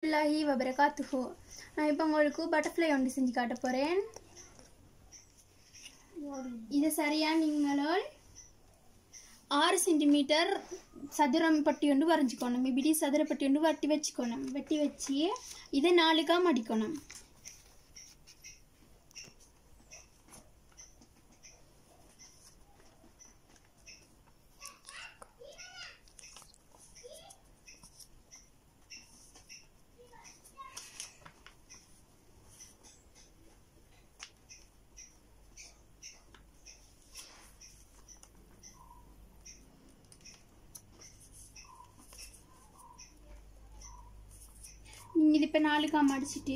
வரமத்துல்லாஹி வபரகாத்துஹு நான் இப்போ உங்களுக்கு பட்டர்ஃப்ளை ஒன்று செஞ்சு காட்ட போகிறேன் இது சரியா நீங்களும் ஆறு சென்டிமீட்டர் சதுரம் பட்டி ஒன்று வரைஞ்சிக்கணும் இப்படி சதுர பட்டி ஒன்று வட்டி வச்சுக்கணும் வெட்டி வச்சு இதை நாலுக்கா மடிக்கணும் நீங்கள் இது இப்போ நாலுக்கா மடிச்சிட்டு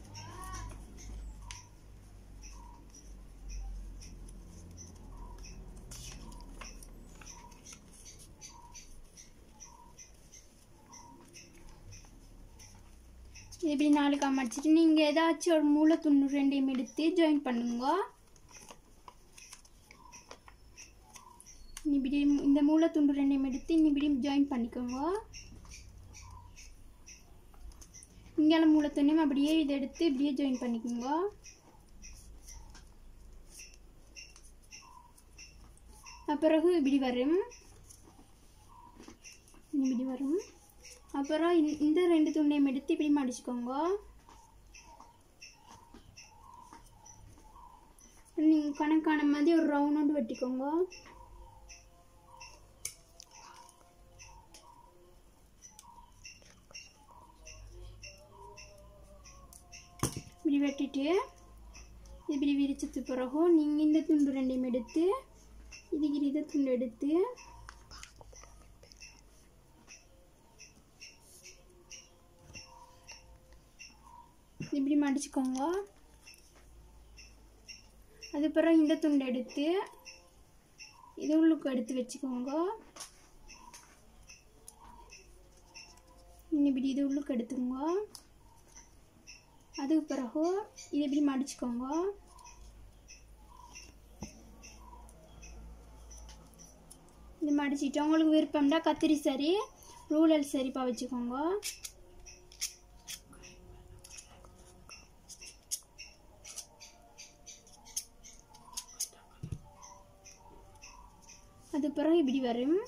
இது இப்படி நாலுக்கா மடிச்சிட்டு நீங்கள் ஏதாச்சும் ஒரு மூளை துண்டு ரெண்டையும் எடுத்து ஜாயின் பண்ணுங்க இப்படி இந்த மூளை துண்டு ரெண்டையும் எடுத்து இப்படி ஜாயின் பண்ணிக்கோங்க இங்கால மூலத்தொன்னையும் அப்படியே இதை எடுத்து இப்படியே ஜாயின் பண்ணிக்கோங்க பிறகு இப்படி வரும் இப்படி வரும் அப்புறம் இந்த- இந்த ரெண்டு துண்டையும் எடுத்து இப்படி மடிச்சுக்கோங்க நீங்கள் கணக்கான மாதிரி ஒரு ரவுண்ட் வெட்டிக்கோங்க இப்படி வெட்டிட்டு இப்படி விரிச்சது பிறகு நீங்கள் இந்த துண்டு ரெண்டையும் எடுத்து இதுக்கு இதை துண்டு எடுத்து இப்படி மடிச்சுக்கோங்க அதுக்கப்புறம் இந்த துண்டை எடுத்து இது உள்ளுக்கு எடுத்து வச்சுக்கோங்க இன்னும் இப்படி இது உள்ளுக்கு எடுத்துக்கோங்க அதுக்கு பிறகு இது இப்படி மடிச்சுக்கோங்க இது மடிச்சிட்டு உங்களுக்கு விருப்பம்னா கத்திரி சரி ரூலல் சரிப்பா வச்சுக்கோங்க அது பிறகு இப்படி வரும்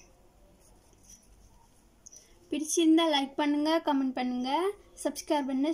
பிடிச்சிருந்தா லைக் பண்ணுங்க கமெண்ட் பண்ணுங்க சப்ஸ்கிரைப் பண்ண